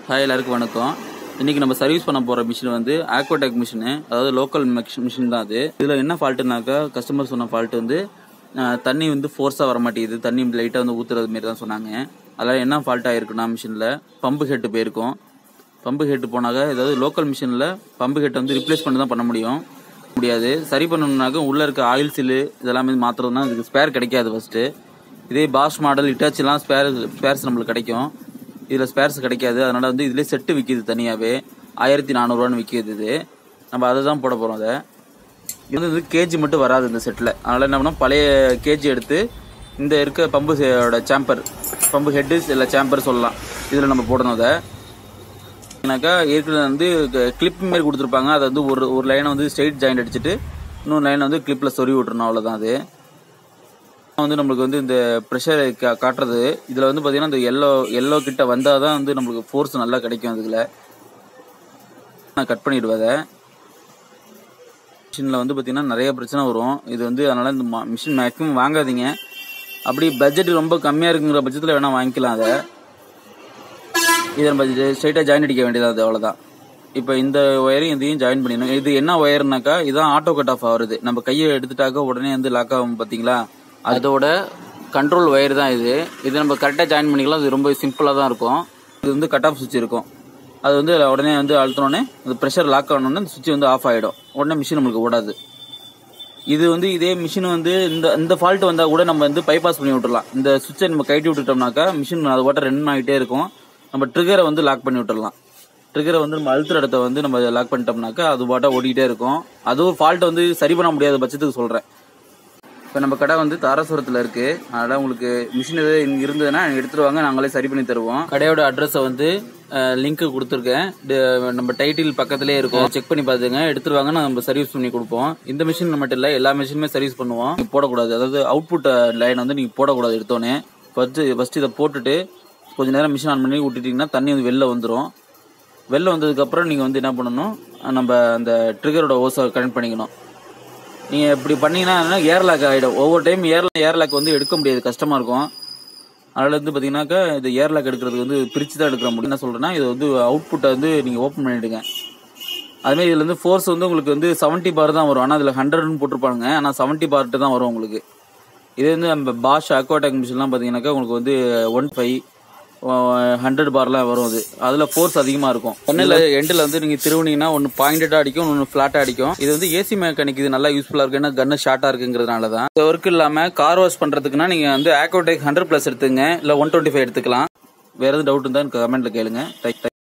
hi எல்லாருக்கும் வணக்கம் இன்னைக்கு நம்ம சர்வீஸ் பண்ண போற மிஷின் வந்து ஆக்வாடெக் மிஷின் அதாவது லோக்கல் மிஷின் தான் அது இதுல என்ன ஃபால்ட்டுனாக்கா கஸ்டமர் சொன்ன ஃபால்ட் வந்து அஹ், தண்ணி வந்து ஃபோர்ஸா வர மாட்டேங்குது தண்ணி லைட்டா வந்து ஊத்துறது மாரி தான் சொன்னாங்க அதெல்லாம் என்ன ஃபால்ட் ஆயிருக்குன்னா மிஷின்ல பம்பு ஹெட் போயிருக்கும் பம்பு ஹெட் போனாக்க ஏதாவது லோக்கல் மிஷினில் பம்பு ஹெட் வந்து ரிப்ளேஸ் பண்ணி தான் பண்ண முடியும் முடியாது சரி பண்ணணும்னாக்க உள்ள இருக்க ஆயில் சில்லு இதெல்லாமே மாத்துறதுனா இதுக்கு ஸ்பேர் கிடைக்காது ஃபர்ஸ்ட் இதே பாஷ் மாடல் இட்டாச்சிலாம் ஸ்பேர் ஸ்பேர்ஸ் நம்மளுக்கு கிடைக்கும் இதில் ஸ்பேர்ஸ் கிடைக்காது அதனால வந்து இதுலேயே செட்டு விற்கிது தனியாகவே ஆயிரத்தி நானூறுரூவான்னு விற்கிது இது நம்ம அதை தான் போட போகிறோம் அதை இது வந்து கேஜி மட்டும் வராது இந்த செட்டில் அதனால என்ன பண்ணோம் பழைய கேஜி எடுத்து இந்த இருக்க பம்பு சாம்பர் பம்பு ஹெட்டு இல்லை சாம்பர் சொல்லலாம் இதில் நம்ம போடணும் அதை ஏன்னாக்கா ஏற்கனவே வந்து கிளிப் மாரி கொடுத்துருப்பாங்க அதை வந்து ஒரு ஒரு லைனை வந்து ஸ்ட்ரெயிட் ஜாயிண்ட் அடிச்சுட்டு இன்னொரு லைனை வந்து கிளிப்பில் சொருவி விட்டுறணும் அவ்வளோதான் அது வந்து நம்மளுக்கு வந்து இந்த ப்ரெஷர் காட்டுறது இதில் வந்து பார்த்தீங்கன்னா இந்த எல்லோ எல்லோ கிட்ட வந்தால் தான் வந்து நம்மளுக்கு ஃபோர்ஸ் நல்லா கிடைக்கும் அதுல நான் கட் பண்ணிடுவேன் அதை மிஷினில் வந்து பார்த்தீங்கன்னா நிறைய பிரச்சனை வரும் இது வந்து அதனால் இந்த மிஷின் மேக்ஸிமம் வாங்காதீங்க அப்படி பட்ஜெட் ரொம்ப கம்மியாக இருக்குங்கிற பட்சத்தில் வேணால் வாங்கிக்கலாம் அதை இதை நம்ம ஸ்ட்ரைட்டாக ஜாயின் அடிக்க வேண்டியது அது அவ்வளோதான் இப்போ இந்த ஒயரையும் இதையும் ஜாயின் பண்ணிடணும் இது என்ன ஒயர்னாக்கா இதுதான் ஆட்டோ கட் ஆஃப் ஆகுறது நம்ம கையை எடுத்துட்டாக்க உடனே வந்து லாக் ஆகும் பார்த்தீங்களா அதோட கண்ட்ரோல் ஒயர் தான் இது இது நம்ம கரெக்டாக ஜாயின் பண்ணிக்கலாம் இது ரொம்ப சிம்பிளாக தான் இருக்கும் இது வந்து கட் ஆஃப் சுவிட்ச் இருக்கும் அது வந்து உடனே வந்து அழுத்தினோடனே அந்த ப்ரெஷர் லாக் ஆனோடனே அந்த சுவிட்ச் வந்து ஆஃப் ஆகிடும் உடனே மிஷின் நம்மளுக்கு ஓடாது இது வந்து இதே மிஷின் வந்து இந்த இந்த ஃபால்ட் வந்தா கூட நம்ம வந்து பைபாஸ் பண்ணி விட்டுறலாம் இந்த சுவிட்சை நம்ம கழட்டி விட்டுட்டோம்னாக்கா மிஷின் அது ஓட்ட ரன் ஆகிட்டே இருக்கும் நம்ம ட்ரிகரை வந்து லாக் பண்ணி விட்டுறலாம் ட்ரிகரை வந்து நம்ம அழுத்துற இடத்த வந்து நம்ம லாக் பண்ணிட்டோம்னாக்கா அது பாட்டா ஓடிக்கிட்டே இருக்கும் அதுவும் ஃபால்ட் வந்து சரி பண்ண முடியாத பட்சத்துக்கு சொல்றேன் இப்போ நம்ம கடை வந்து தாராசுரத்தில் இருக்கு அதனால உங்களுக்கு மிஷின் எதாவது இங்க இருந்ததுன்னா எடுத்துட்டு வாங்க நாங்களே சரி பண்ணி தருவோம் கடையோட அட்ரஸை வந்து லிங்க் கொடுத்துருக்கேன் டி- நம்ம டைட்டில் பக்கத்திலே இருக்கும் செக் பண்ணி பார்த்துங்க எடுத்துட்டு வாங்க நம்ம சர்வீஸ் பண்ணி கொடுப்போம் இந்த மிஷின் மட்டும் இல்லை எல்லா மிஷினுமே சர்வீஸ் பண்ணுவோம் நீங்க போடக்கூடாது அதாவது அவுட்புட் லைன் வந்து நீங்க போடக்கூடாது எடுத்தோன்னே ஃபர்ஸ்ட் ஃபர்ஸ்ட் இதை போட்டுட்டு கொஞ்ச நேரம் மிஷின் ஆன் பண்ணி விட்டுட்டீங்கன்னா தண்ணி வந்து வெளில வந்துடும் வெளில வந்ததுக்கப்புறம் நீங்கள் வந்து என்ன பண்ணணும் நம்ம அந்த ட்ரிகரோட ஓஸை கனெக்ட் பண்ணிக்கணும் நீங்கள் இப்படி பண்ணீங்கன்னா ஏர் லாக் ஆகிடும் ஒவ்வொரு டைம் ஏர் ஏர் லாக் வந்து எடுக்க முடியாது கஷ்டமாக இருக்கும் அதனால வந்து பார்த்தீங்கன்னாக்கா இது ஏர் லாக் எடுக்கிறதுக்கு வந்து பிரித்து தான் எடுக்கிற முடியும் என்ன சொல்கிறேன்னா இது வந்து அவுட்புட்டை வந்து நீங்கள் ஓப்பன் பண்ணிவிடுங்க அதுமாதிரி இதில் வந்து ஃபோர்ஸ் வந்து உங்களுக்கு வந்து 70 பார் தான் வரும் ஆனால் அதில் ஹண்ட்ரட்னு போட்டிருப்பாங்க ஆனால் 70 பார்ட்டு தான் வரும் உங்களுக்கு இது வந்து நம்ம பாஷ் அக்வாடெக் மிஷின்லாம் பார்த்தீங்கன்னாக்கா உங்களுக்கு வந்து ஒன் ஃபைவ் ஹண்ட்ரட் பார்லாம் வரும் அது அதில் ஃபோர்ஸ் அதிகமாக இருக்கும் ஒன்றில் எண்டில் வந்து நீங்கள் திருவுனீங்கன்னா ஒன்று பாயிண்டடாக அடிக்கும் ஒன்று ஃப்ளாட்டாக அடிக்கும் இது வந்து ஏசி மெக்கானிக் இது நல்லா யூஸ்ஃபுல்லாக இருக்கு ஏன்னா கன்னு ஷார்ட்டாக இருக்குங்கிறதுனால தான் இந்த ஒர்க் இல்லாமல் கார் வாஷ் பண்ணுறதுக்குன்னா நீங்கள் வந்து ஆக்வாடெக் ஹண்ட்ரட் ப்ளஸ் எடுத்துங்க இல்லை ஒன் டுவெண்ட்டி ஃபைவ் எடுத்துக்கலாம் வேறு எதுவும் டவுட் இருந்தால் கமெண்ட்டில் கேளுங்க